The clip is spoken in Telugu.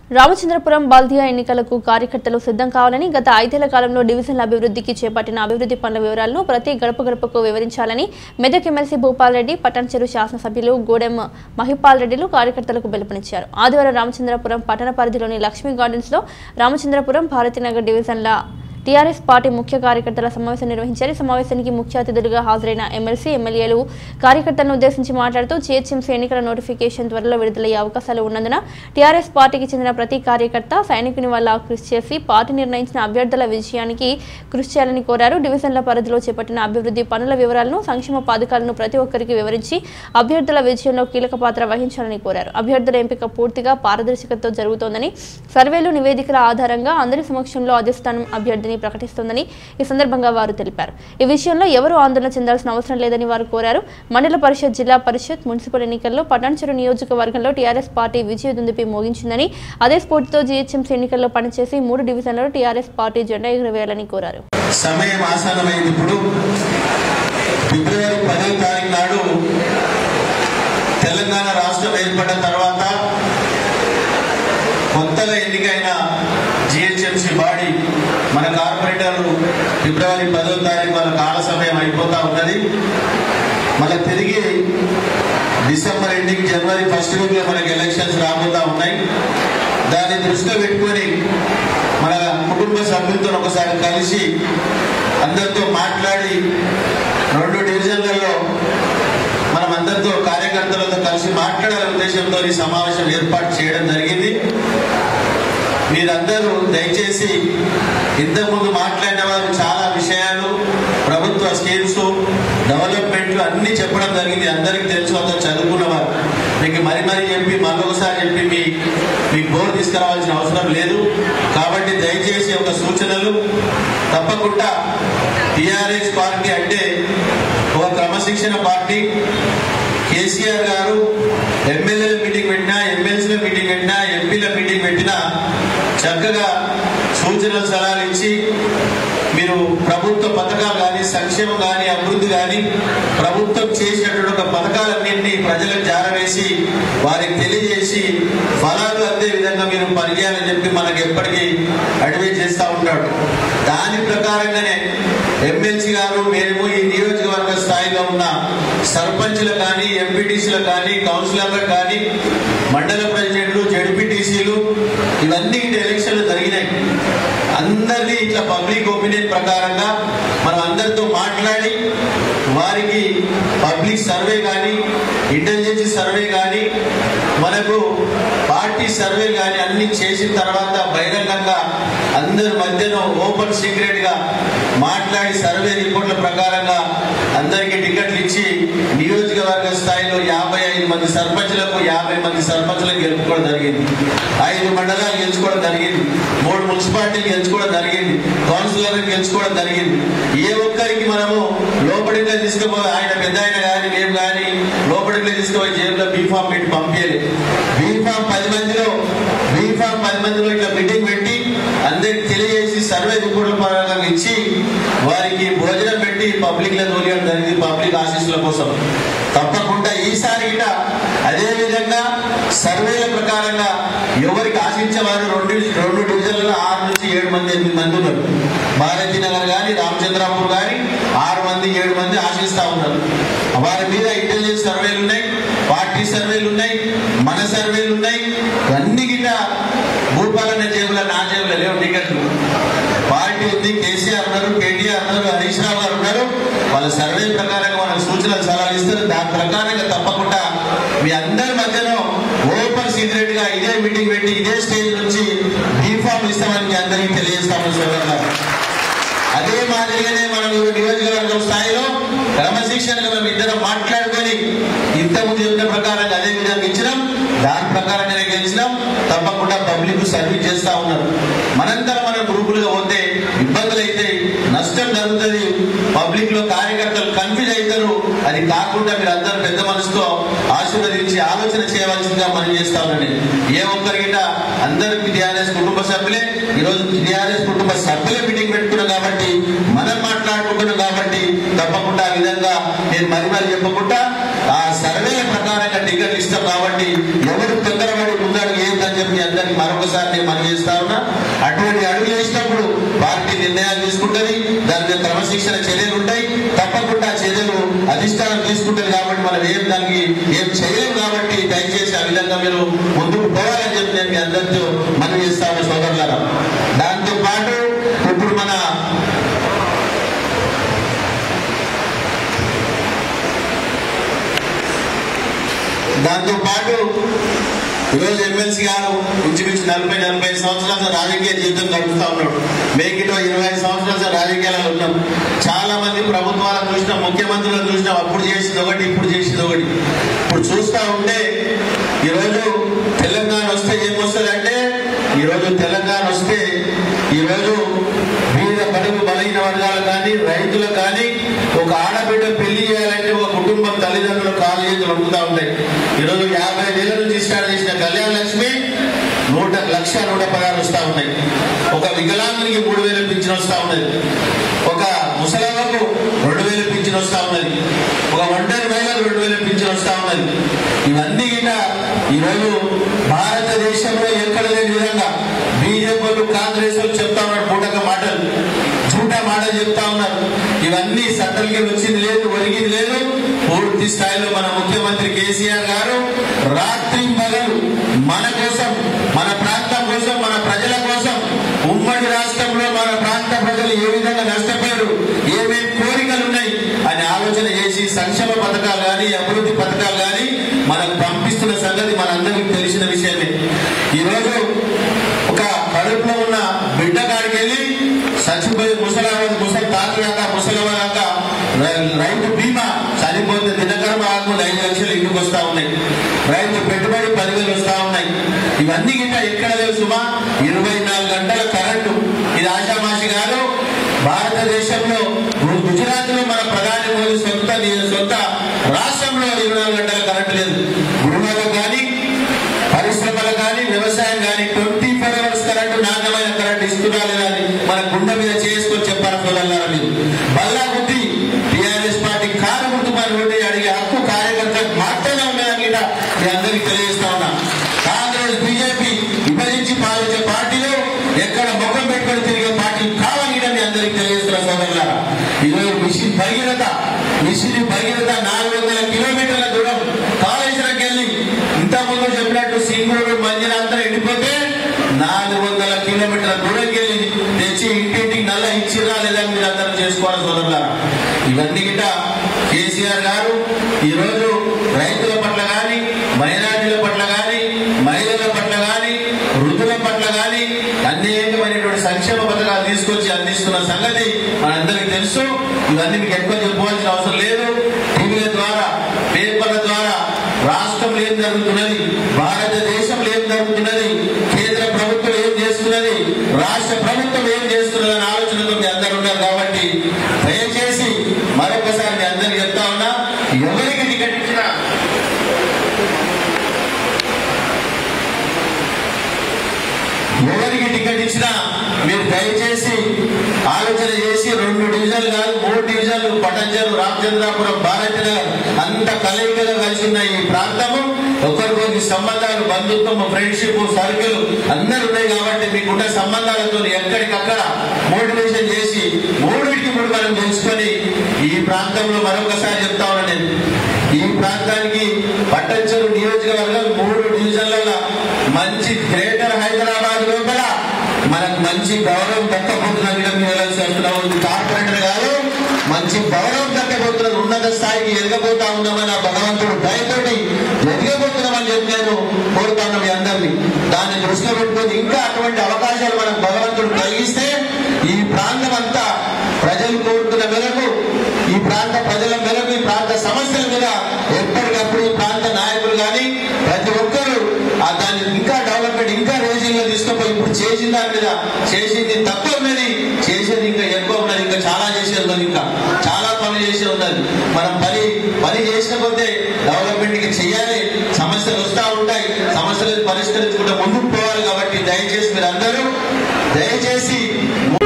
రామచంద్రపురం బాల్దియా ఎన్నికలకు కార్యకర్తలు సిద్ధం కావాలని గత ఐదేళ్ల కాలంలో డివిజన్ల అభివృద్ధికి చేపట్టిన అభివృద్ధి పనుల వివరాలను ప్రతి గడప గడపకు వివరించాలని మెదక్ ఎమ్మెల్సీ భూపాల్ రెడ్డి పట్టణచెరు శాసనసభ్యులు గూడెం మహిపాల్ రెడ్డిలు కార్యకర్తలకు పిలుపునిచ్చారు ఆదివారం రామచంద్రపురం పట్టణ పరిధిలోని లక్ష్మీ గార్డెన్స్ లో రామచంద్రపురం భారతీనగర్ డివిజన్ల టీఆర్ఎస్ పార్టీ ముఖ్య కార్యకర్తల సమావేశం నిర్వహించారు ఈ సమావేశానికి ముఖ్య అతిథులుగా హాజరైన ఎమ్మెల్సీ ఎమ్మెల్యేలు కార్యకర్తలను ఉద్దేశించి మాట్లాడుతూ జీహెచ్ఎంసీ ఎన్నికల నోటిఫికేషన్ త్వరలో విడుదలయ్యే అవకాశాలు ఉన్నందున టీఆర్ఎస్ పార్టీకి చెందిన ప్రతి కార్యకర్త సైనికుని వల్ల కృషి చేసి పార్టీ నిర్ణయించిన అభ్యర్థుల విజయానికి కృషి చేయాలని కోరారు డివిజన్ల పరిధిలో చేపట్టిన అభివృద్ధి పనుల వివరాలను సంక్షేమ పథకాలను ప్రతి ఒక్కరికి వివరించి అభ్యర్థుల విజయంలో కీలక పాత్ర వహించాలని కోరారు అభ్యర్థుల ఎంపిక పూర్తిగా పారదర్శకతతో జరుగుతోందని సర్వేలు నివేదికల ఆధారంగా అందరి సమక్షంలో అధిష్టానం అభ్యర్థిని ప్రకటిస్తోందని ఈ సందర్భంగా వారు తెలిపారు ఈ విషయంలో ఎవరూ ఆందోళన చెందాల్సిన అవసరం లేదని వారు కోరారు మండల పరిషత్ జిల్లా పరిషత్ మున్సిపల్ ఎన్నికల్లో పటాన్చెరు నియోజకవర్గంలో టీఆర్ఎస్ పార్టీ విజయ దుందుపి మోగించిందని అదే స్ఫూర్తితో జీహెచ్ఎంసీ ఎన్నికల్లో పనిచేసి మూడు డివిజన్లలో టీఆర్ఎస్ పార్టీ జెండా ఎగురవేయాలని కోరారు సమయం ఆసన్నమైంది ఇప్పుడు ఫిబ్రవరి పదో తారీఖు నాడు తెలంగాణ రాష్ట్రం ఏర్పడిన తర్వాత కొత్తగా ఎన్నికైన జిహెచ్ఎంసీ బాడీ మన కార్పొరేటర్లు ఫిబ్రవరి పదో తారీఖు వాళ్ళ కాల సమయం అయిపోతా ఉన్నది మళ్ళీ తిరిగి డిసెంబర్ ఎండింగ్ జనవరి ఫస్ట్ వీక్ లో మనకి ఎలక్షన్స్ రాబోతా ఉన్నాయి దాన్ని దృష్టిలో పెట్టుకొని మన కుటుంబ సభ్యులతో ఒకసారి కలిసి అందరితో మాట్లాడి రెండు డివిజన్లలో మనం అందరితో కార్యకర్తలతో కలిసి మాట్లాడాలనే ఉద్దేశంతో ఈ సమావేశం ఏర్పాటు చేయడం జరిగింది మీరందరూ దయచేసి ఇంతకుముందు మాట్లాడిన వారు చాలా విషయాలు ప్రభుత్వ స్కీమ్స్ డెవలప్మెంట్లు అన్ని చెప్పడం జరిగింది అందరికీ తెలుసు అందరూ చదువుకున్నవారు మీకు మరి మరి చెప్పి మరొకసారి చెప్పి మీ మీకు బోర్ తీసుకురావాల్సిన అవసరం లేదు కాబట్టి దయచేసి ఒక సూచనలు తప్పకుండా టిఆర్ఎస్ పార్టీ అంటే ఒక క్రమశిక్షణ పార్టీ కేసీఆర్ గారు ఎమ్మెల్యేల మీటింగ్ పెట్టినా ఎమ్మెల్సీల మీటింగ్ పెట్టినా ఎంపీల మీటింగ్ పెట్టినా చక్కగా సూచనలు సలహాలు ఇచ్చి మీరు ప్రభుత్వ పథకాలు కానీ సంక్షేమం కానీ అభివృద్ధి కానీ ప్రభుత్వం చేసినటువంటి ఒక పథకాలన్నింటినీ ప్రజలకు జారవేసి వారికి తెలియజేసి ఫలాలు అందే విధంగా మీరు పనిచేయాలని చెప్పి మనకు ఎప్పటికీ అడ్వైజ్ చేస్తూ ఉంటాడు దాని ప్రకారంగానే ఎమ్మెల్సీ గారు మేము ఈ నియోజకవర్గ స్థాయిలో ఉన్న సర్పంచ్లు కానీ ఎంపీటీసీలు కానీ కౌన్సిలర్లకు కానీ మండల ప్రెసిడెంట్లు జడ్పీటీసీలు ఇవన్నీ ఇటు ఎలక్షన్లు జరిగినాయి అందరినీ ఇట్లా పబ్లిక్ ఒపీనియన్ ప్రకారంగా మనం అందరితో మాట్లాడి వారికి పబ్లిక్ సర్వే కానీ ఇంటెలిజెన్స్ సర్వే కానీ మనకు పార్టీ సర్వే కానీ అన్ని చేసిన తర్వాత బహిరంగంగా అందరి మధ్యన ఓపెన్ సీక్రెట్ గా మాట్లాడి సర్వే రిపోర్ట్ల ప్రకారంగా అందరికీ టికెట్లు ఇచ్చి నియోజకవర్గ స్థాయిలో యాభై ఐదు మంది సర్పంచ్లకు యాభై మంది సర్పంచ్లకు గెలుపుకోవడం జరిగింది ఐదు మండలాలు గెలుచుకోవడం జరిగింది మూడు మున్సిపాలిటీలు గెలుచుకోవడం జరిగింది కౌన్సిలర్లు గెలుచుకోవడం జరిగింది ఏ ఒక్కరికి మనము లోపలికి తీసుకుపోయి ఆయన పెద్ద ఆయన కానీ మేము కానీ లోపలికి తీసుకుపోయి జేబులో బీఫామ్ పెట్టి పంపించలేదు బీఫామ్ పది మందిలో బీఫామ్ పది మందిలో ఇట్లా మీటింగ్ పెట్టి అందరికి తెలియజేసి సర్వే రిపోర్ట్ల పరంగా ఇచ్చి వారికి భోజనం పెట్టి పబ్లిక్ లో తోలియడం జరిగింది పబ్లిక్ ఆశీస్సుల కోసం తప్పకుండా ఈసారి గిట అదే విధంగా సర్వేల ప్రకారంగా ఎవరికి ఆశించేవారు రెండు రెండు డివిజన్లలో ఆరు నుంచి ఏడు మంది ఎనిమిది మంది ఉన్నారు భారతీ నగర్ కానీ రామచంద్రాపూర్ కానీ ఆరు మంది ఏడు మంది ఆశిస్తా ఉన్నారు వారి మీద ఇంటెలిజెన్స్ సర్వేలు ఉన్నాయి పార్టీ సర్వేలు ఉన్నాయి మన సర్వేలు ఉన్నాయి అన్ని గిట భూపాలన జేబుల నా జేబుల లేవు టికెట్లు పార్టీ ఉంది కేసీఆర్ ఉన్నారు కేటీఆర్ ఉన్నారు హరీష్ రావు గారు ఉన్నారు వాళ్ళ సర్వే ప్రకారంగా మనకు సూచనలు సలహాలు ఇస్తారు దాని ప్రకారంగా తప్పకుండా మీ అందరి మధ్యలో ఓపెన్ సీక్రెట్ గా ఇదే మీటింగ్ పెట్టి ఇదే స్టేజ్ నుంచి బీఫామ్ ఇస్తామని మీ అందరికీ తెలియజేస్తామని సోదరులారా అదే మాదిరిగానే మనం ఈ నియోజకవర్గం స్థాయిలో క్రమశిక్షణగా మేము ఇద్దరం మాట్లాడుకొని ఇంతకుముందు చెప్పిన ప్రకారంగా అదే విధంగా ఇచ్చినాం దాని ప్రకారంగానే గెలిచినాం తప్పకుండా పబ్లిక్ సర్వీస్ చేస్తా ఉన్నారు మనంతరం మనం గ్రూపులుగా పోతే ఇబ్బందులు అయితే నష్టం జరుగుతుంది పబ్లిక్ లో కార్యకర్తలు కన్ఫ్యూజ్ అవుతారు అది కాకుండా మీరు అందరూ పెద్ద మనసుతో ఆశీర్వదించి ఆలోచన చేయవలసిందిగా మనం చేస్తా ఉండండి ఏ ఒక్కరికిట అందరికి టీఆర్ఎస్ కుటుంబ సభ్యులే ఈరోజు టీఆర్ఎస్ కుటుంబ సభ్యులే మీటింగ్ పెట్టుకున్నాం కాబట్టి మనం మాట్లాడుకుంటున్నాం కాబట్టి తప్పకుండా ఆ విధంగా నేను మరి మరి చెప్పకుండా ఆ సర్వే ప్రకారంగా టికెట్లు ఇస్తాం కాబట్టి ఎవరు తొందరపడి ముందడుగు ఏందని చెప్పి అందరికి మరొకసారి మీద క్రమశిక్షణ చర్యలు ఉంటాయి తప్పకుండా ఆ చర్యలు అధిష్టానం తీసుకుంటారు కాబట్టి మనం ఏం దానికి ఏం చేయలేము కాబట్టి దయచేసి ఆ విధంగా మీరు ముందుకు పోవాలని చెప్పి నేను మీ అందరితో మనం చేస్తాను సోదరులారా దాంతో పాటు ఇప్పుడు మన దాంతో పాటు ఈరోజు ఎమ్మెల్సీ గారు ఇంచుమించు నలభై నలభై ఐదు సంవత్సరాల రాజకీయ జీవితం గడుపుతా ఉన్నాడు మేకిటో ఇరవై ఐదు సంవత్సరాల రాజకీయాలలో ఉన్నాం చాలా మంది ప్రభుత్వాలను చూసినాం ముఖ్యమంత్రులను చూసినాం అప్పుడు చేసింది ఒకటి ఇప్పుడు చేసింది ఒకటి ఇప్పుడు చూస్తా ఉంటే ఈరోజు తెలంగాణ వస్తే ఏమొస్తుందంటే ఈరోజు తెలంగాణ వస్తే ఈరోజు బీద బడుగు బలహీన వర్గాలు కానీ రైతులకు కానీ ఒక ఆడబిడ్డ పెళ్లి చేయాలంటే ఒక కుటుంబం తల్లిదండ్రులు కాలు చేతులు వండుతూ ఉంటాయి ఈరోజు యాభై వేల నుంచి స్టార్ట్ చేసిన కళ్యాణ లక్ష్మి నూట లక్ష నూట పదహారు వస్తూ ఉన్నాయి ఒక వికలాంగునికి మూడు వేలు పింఛన్ వస్తూ ఉన్నది ఒక ముసలమ్మకు రెండు వేలు పింఛన్ వస్తూ ఉన్నది ఒక ఒంటరి మహిళకు రెండు వేలు పింఛన్ వస్తూ ఉన్నది ఇవన్నీ గిట ఈరోజు భారతదేశంలో ఎక్కడ లేని విధంగా బీజేపీ వాళ్ళు కాంగ్రెస్ వాళ్ళు చెప్తా ఉన్నారు పూటక మాటలు చూట మాటలు చెప్తా ఉన్నారు ఇవన్నీ సట్టలకి వచ్చింది లేదు ఒరిగింది లేదు పూర్తి స్థాయిలో మన ముఖ్యమంత్రి కేసీఆర్ గారు రాత్రి పగలు మన కోసం మన ప్రాంతం కోసం మన ప్రజల కోసం ఉమ్మడి రాష్ట్రంలో మన ప్రాంత ప్రజలు ఏ విధంగా నష్టపోయారు ఏమేమి కోరికలు ఉన్నాయి అని ఆలోచన చేసి సంక్షేమ పథకాలు కానీ అభివృద్ధి పథకాలు కానీ మనకు పంపిస్తున్న సంగతి మనందరికీ తెలిసిన విషయమే ఈరోజు ఒక కడుపులో ఉన్న బిడ్డ కాడికి వెళ్ళి చచ్చిపోయి ముసలావ ముసలి తాతదాకా ముసలివాక రైతు బీమా చనిపోతే దినకర్మ ఆకుండా ఐదు లక్షలు ఇంటికి వస్తా ఉన్నాయి రైతు పెట్టుబడి పదివేలు వస్తా ఉన్నాయి ఇవన్నీ గిట్ట ఎక్కడ తెలుసుమా ఇరవై నాలుగు గంటల కరెంటు ఇది ఆశామాషి గారు భారతదేశంలో గుజరాత్ లో మన ప్రధాని మోదీ సొంత సొంత రాష్ట్రంలో ఇరవై నాలుగు గంటల కరెంటు లేదు గృహాలకు కానీ పరిశ్రమలు కానీ వ్యవసాయం కానీ ట్వంటీ ఫోర్ అవర్స్ కరెంటు నాణ్యమైన కరెంటు ఇస్తున్నా లేదా అని మన గుండె మీద చేసుకొని చెప్పారు సోదరులారా మీరు బల్లా గుద్ది టిఆర్ఎస్ పార్టీ కారు గుర్తు మరి ఓటే అడిగే హక్కు కార్యకర్తలకు మాత్రమే ఉన్నదని కూడా మీ అందరికీ తెలియజేస్తా ఉన్నా కాంగ్రెస్ బీజేపీ విభజించి పాలించే పార్టీలు ఎక్కడ ముఖం పెట్టుకొని తిరిగే పార్టీలు కావాలి కూడా మీ అందరికీ తెలియజేస్తున్న సోదరులారా ఈరోజు మిషన్ భగీరథ మిషన్ భగీరథ నాలుగు వందల కిలోమీటర్ల దూరం కాళేశ్వరంకి వెళ్ళి ఇంతకుముందు చెప్పినట్టు సింగూరు మంజనంతా ఎండిపోతే నాలుగు వందల కిలోమీటర్ల దూరంకి వెళ్ళి తెచ్చి ఇంటింటికి నల్ల ఇచ్చిరా లేదా మీరు అందరం చేసుకోవాలి సోదరులారా ఇవన్నీ గిట్ట కేసీఆర్ గారు ఈరోజు రైతుల పట్ల కానీ మైనార్టీల పట్ల కానీ మహిళల పట్ల కానీ వృద్ధుల పట్ల కానీ అనేకమైనటువంటి సంక్షేమ పథకాలు తీసుకొచ్చి అందిస్తున్న సంగతి మనందరికీ తెలుసు ఇవన్నీ మీకు ఎక్కువ చెప్పుకోవాల్సిన అవసరం లేదు టీవీల ద్వారా పేపర్ల ద్వారా రాష్ట్రంలో ఏం జరుగుతున్నది భారతదేశంలో ఏం జరుగుతున్నది కేంద్ర ప్రభుత్వం ఏం చేస్తున్నది రాష్ట్ర ప్రభుత్వం ఏం చేస్తున్నది అనే ఆలోచనతో మీ అందరు ఉన్నారు కాబట్టి దయచేసి మరొకసారి మీ అందరికి చెప్తా ఉన్నా ఎవరికి టికెట్ ఇచ్చినా ఎవరికి టికెట్ ఇచ్చినా మీరు దయచేసి ఆలోచన చేసి రెండు డివిజన్లు కాదు మూడు డివిజన్లు పటంజలు రామచంద్రాపురం భారత్ నగర్ అంత కలయికగా కలిసి ఉన్న ఈ ప్రాంతము ఒకరికొకరి సంబంధాలు బంధుత్వం ఫ్రెండ్షిప్ సర్కిల్ అందరు ఉన్నాయి కాబట్టి మీకున్న సంబంధాలతో ఎక్కడికక్కడ మోటివేషన్ చేసి మూడింటికి మూడు మనం తెలుసుకొని ఈ ప్రాంతంలో మరొకసారి చెప్తా ఉన్నా నేను ఈ ప్రాంతానికి పట్టంచెరు నియోజకవర్గం మూడు డివిజన్లలో మంచి గ్రేటర్ హైదరాబాద్ లోపల మనకు మంచి గౌరవం దక్కబోతున్నది కార్పొరేటర్ కాదు మంచి గౌరవం దక్కబోతున్నది ఉన్నత స్థాయికి ఎదగబోతా ఉన్నామని ఆ భగవంతుడు దయతోటి ఎదగబోతున్నామని చెప్పి నేను కోరుతాను మీ అందరినీ దాన్ని దృష్టిలో పెట్టుకొని ఇంకా అటువంటి అవకాశాలు మనకు భగవంతుడు కలిగిస్తే ఈ ప్రాంతం అంతా ప్రజలు కోరుతున్న మేరకు ఈ ప్రాంత ప్రజల మేరకు ఈ ప్రాంత సమస్యల మీద ఎప్పటికప్పుడు ఈ ప్రాంత నాయకులు కానీ ప్రతి ఒక్కరూ ఆ దాన్ని ఇంకా డెవలప్మెంట్ ఇంకా రేజింగ్ లో తీసుకుపోయి ఇప్పుడు చేసిన దాని మీద చేసింది తక్కువ ఉన్నది చేసేది ఇంకా ఎక్కువ ఉన్నది ఇంకా చాలా చేసేది ఉన్నది ఇంకా చాలా పనులు చేసే ఉన్నది మనం పని పని చేసిన కొద్దే డెవలప్మెంట్ కి చేయాలి సమస్యలు వస్తూ ఉంటాయి సమస్యలు పరిష్కరించుకుంటే ముందుకు పోవాలి కాబట్టి దయచేసి మీరు అందరూ దయచేసి